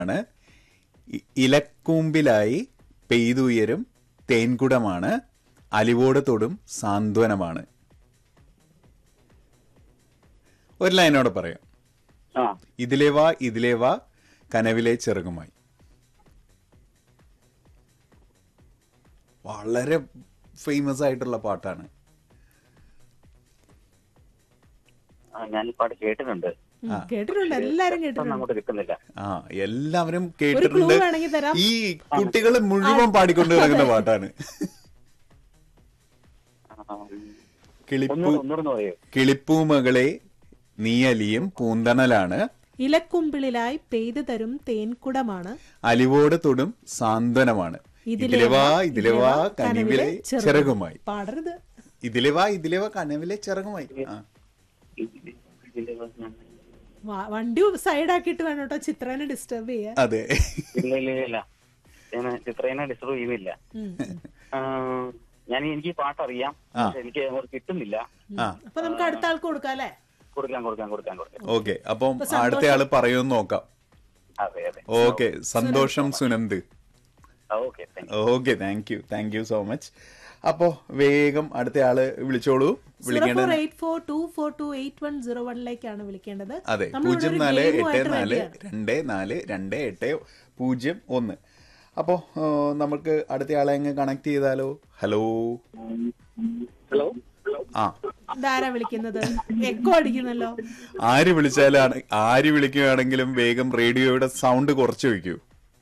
ആണ് ഇ- ഇലക്കൂമ്പിലായി പെയ്തുയരും തേൻകുടമാണ് അലിവോട് തൊടും സാന്ത്വനമാണ് ഒരു ലൈനോടെ പറയാം ആ ഇതിലെ വാ ഇതിലെ വാ കനവിലെ ചെറുകുമായി വളരെ ഫേമസ് ആയിട്ടുള്ള പാട്ടാണ് ആ, ഞാൻ ഈ പാട്ട് കേട്ടിട്ടുണ്ട് ഉം, കേട്ടിട്ടുണ്ട് എല്ലാരും ഇപ്പം കേട്ടിട്ടുണ്ട് അങ്ങോട്ട് കിട്ടുന്നില്ല ആ എല്ലാവരും clue കേട്ടിട്ടുണ്ട് വേണമെങ്കിൽ തരാം. ഈ കുട്ടികൾ മുഴുവൻ പാടിക്കൊണ്ട് കിടക്കുന്ന പാട്ടാണ് ആ, കിളിപ്പൂ ഒന്നുകൂടെ ഒന്നുകൂടെ പറയൂ കിളിപ്പൂ മകളെ നീയലിയും പൂന്തണലാണ് ഇലക്കുമ്പിളിലായി പെയ്തു തരും തേൻകുടമാണ് അലിവോട് തൊടും സാന്ത്വനമാണ് ഇതിലെ വാ ഇതിലെ വാ കനിവിലെ ചിറകുമായി പാടരുത് ഇതിലെ വാ ഇതിലെ വാ കനവിലെ ചിറകുമായി ആ. ഇതില് ഇതില് വന്ന് വ- വണ്ടി സൈഡാക്കിയിട്ട് വേണം കേട്ടോ ചിത്രനെ ഡിസ്റ്റർബ് ചെയ്യാൻ അതെ ഇല്ല ഇല്ല ഇല്ല ഞാൻ ചിത്രേനെ ഡിസ്റ്റർബ് ചെയ്യുന്നില്ല ഉം. ആ, ഞാൻ എനിക്ക് ഈ പാട്ട് അറിയാം ആ. പക്ഷെ എനിക്ക് അങ്ങോട്ട് കിട്ടുന്നില്ല ആ അപ്പൊ നമുക്ക് അടുത്ത ആൾക്ക് കൊടുക്കാം അല്ലേ കൊടുക്കാൻ കൊടുക്കാൻ കൊടുക്കാൻ കൊടുക്കാൻ ഓക്കെ അപ്പം അടുത്ത ആള് പറയുമെന്ന് നോക്കാം അതെ അതെ ഓക്കെ സന്തോഷം Sunand okay thank okay thank you thank you so much അപ്പോ വേഗം അടുത്ത ആള് വിളിച്ചോളൂ സീറോ വിളിക്കേണ്ടത് four eight four two four two eight one zero വണ്ണിലേക്കാണ് വിളിക്കേണ്ടത് അതെ നമ്മളിവിടെ പൂജ്യം ഒരു നാല് game എട്ട് ആയിട്ട് നാല് ready ആണ്. രണ്ട് നാല് രണ്ട് എട്ട് പൂജ്യം ഒന്ന് അപ്പോ ആ, നമുക്ക് അടുത്ത ആളെ അങ്ങ് കണക്ട് ചെയ്താലോ ഹലോ ഹലോ ആ ഇതാരാ വിളിക്കുന്നത് എക്കോ അടിക്കുന്നല്ലോ ആര് വിളിച്ചാലാണ് ആര് വിളിക്കുകയാണെങ്കിലും വേഗം റേഡിയോയുടെ സൗണ്ട് കുറച്ച് വെക്കൂ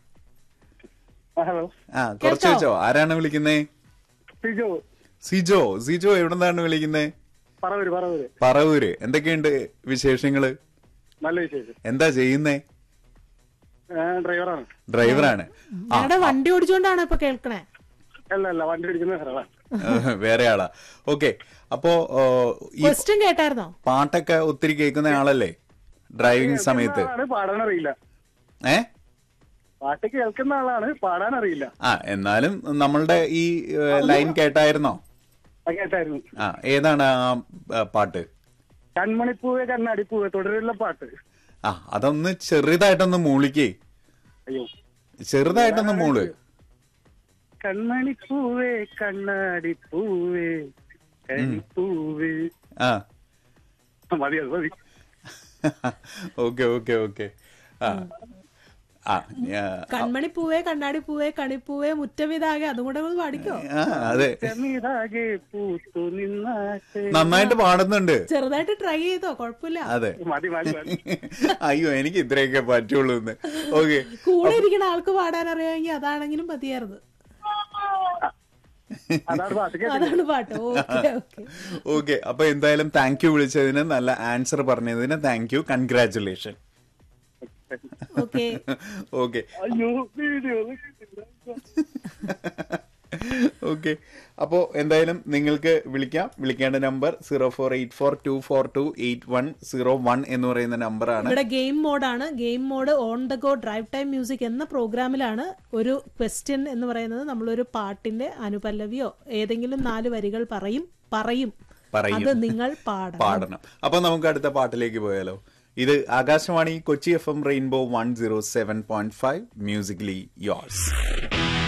ഹലോ ആ കുറച്ച് കേൾക്കാവോ? വെച്ചോ ആരാണ് വിളിക്കുന്നേ സിജോ സിജോ സിജോ എവിടെന്നാണ് വിളിക്കുന്നേ പറവൂര് പറവൂര് പറവൂര് എന്തൊക്കെയുണ്ട് വിശേഷങ്ങള് നല്ല വിശേഷം എന്താ ചെയ്യുന്നേ ഡ്രൈവറാണ് ഡ്രൈവറാണ് ഞങ്ങളുടെ വണ്ടി ഓടിച്ചോണ്ടാണ് ഇപ്പൊ കേൾക്കണേ അല്ല അല്ല വണ്ടി ഓടിക്കുന്ന സ്ഥലമാണ് വേറെ ആളാ ഓക്കെ അപ്പോ ഓ, ഈ ക്വസ്റ്റ്യൻ കേട്ടായിരുന്നോ പാട്ടൊക്കെ ഒത്തിരി കേൾക്കുന്ന ആളല്ലേ ഡ്രൈവിംഗ് സമയത്ത് പാടാൻ അറിയില്ല ഏ പാട്ട് കേൾക്കുന്ന ആളാണ് പാടാൻ അറിയില്ല ആ എന്നാലും നമ്മളുടെ ഈ ഏ, ലൈൻ കേട്ടായിരുന്നോ കേട്ടായിരുന്നു ആ ഏതാണ് ആ ആ, പാട്ട് കൺമണിപ്പൂവെ കണ്ണാടിപ്പൂവെ തുടരുള്ള പാട്ട് ആ അതൊന്ന് ചെറുതായിട്ടൊന്ന് മൂളിക്കേ അയ്യോ ചെറുതായിട്ടൊന്ന് മൂള് കൺമണിപ്പൂവേ കണ്ണാടിപ്പൂവേ കണിപ്പൂവേ ആ മതി അത് മതി ഓക്കെ ഓക്കെ ഓക്കെ ആ ആ ഞാ- കൺമണി പൂവേ കണ്ണാടി പൂവേ കണിപ്പൂവേ മുറ്റമിതാകെ അതും കൂടെ ഒന്ന് പാടിക്കോ ആ അതെ ചെമ്മീതാകെ പൂത്തു നിന്നാട്ടെ നന്നായിട്ട് പാടുന്നുണ്ട് ചെറുതായിട്ട് ട്രൈ ചെയ്തോ കുഴപ്പമില്ല അതെ മതി മതി മതി അയ്യോ എനിക്ക് ഇത്രയൊക്കെ പറ്റുള്ളൂ എന്ന് ഓക്കെ കൂടെ ഇരിക്കുന്ന ആൾക്ക് പാടാൻ അറിയാമെങ്കിൽ അതാണെങ്കിലും മതിയായിരുന്നു അതാണ് പാട്ട് കേട്ടത് അതാണ് പാട്ട് ഓക്കെ ഓക്കെ ഓക്കെ അപ്പൊ എന്തായാലും താങ്ക് യു വിളിച്ചതിന് നല്ല ആൻസർ പറഞ്ഞതിന് thank you congratulation okay okay അയ്യോ വീഡിയോ ഓക്കെ അപ്പോൾ എന്തായാലും നിങ്ങൾക്ക് വിളിക്കാം വിളിക്കേണ്ട number zero four eight four two four two eight one zero one എന്ന് പറയുന്ന നമ്പറാണ് ഇവിടെ ഗെയിം മോഡാണ് game mode on the go drive time music എന്ന പ്രോഗ്രാമിലാണ് ഒരു ക്വസ്റ്റ്യൻ എന്ന് പറയുന്നത് നമ്മളൊരു പാട്ടിന്റെ അനുപല്ലവിയോ ഏതെങ്കിലും നാല് വരികൾ പറയും പറയും പറയും. അത് നിങ്ങൾ പാടണം പാടണം അപ്പൊ നമുക്ക് അടുത്ത പാട്ടിലേക്ക് പോയാലോ ഇത് Akashvani Kochi F M Rainbow one zero seven point five musically yours